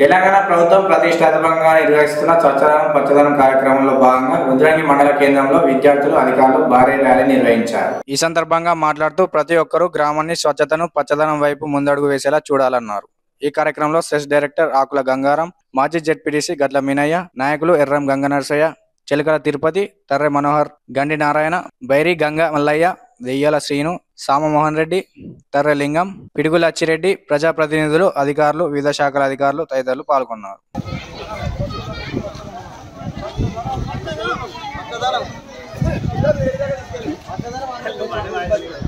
తెలంగాణ ప్రభుత్వం ప్రతిష్టాత్మకంగా నిర్వహిస్తున్న స్వచ్ఛదనం పచ్చదనం కార్యక్రమంలో భాగంగా రుద్రంగి మండల కేంద్రంలో విద్యార్థులు అధికారులు భారీ ర్యాలీ నిర్వహించారు ఈ సందర్భంగా మాట్లాడుతూ ప్రతి ఒక్కరూ గ్రామాన్ని స్వచ్ఛతను పచ్చదనం వైపు ముందడుగు వేసేలా చూడాలన్నారు ఈ కార్యక్రమంలో సెస్ డైరెక్టర్ ఆకుల గంగారం మాజీ జెడ్పీటీసీ గడ్ల మీనయ్య నాయకులు ఎర్రం గంగనరసయ్య చిలకల తిరుపతి తర్రె మనోహర్ గండి నారాయణ బైరి గంగ మల్లయ్య దెయ్యాల శ్రీను సామమోహన్ రెడ్డి తర్రె లింగం పిడుగుల అచ్చిరెడ్డి ప్రజాప్రతినిధులు అధికారులు వివిధ శాఖల అధికారులు తదితరులు పాల్గొన్నారు పచ్చదనం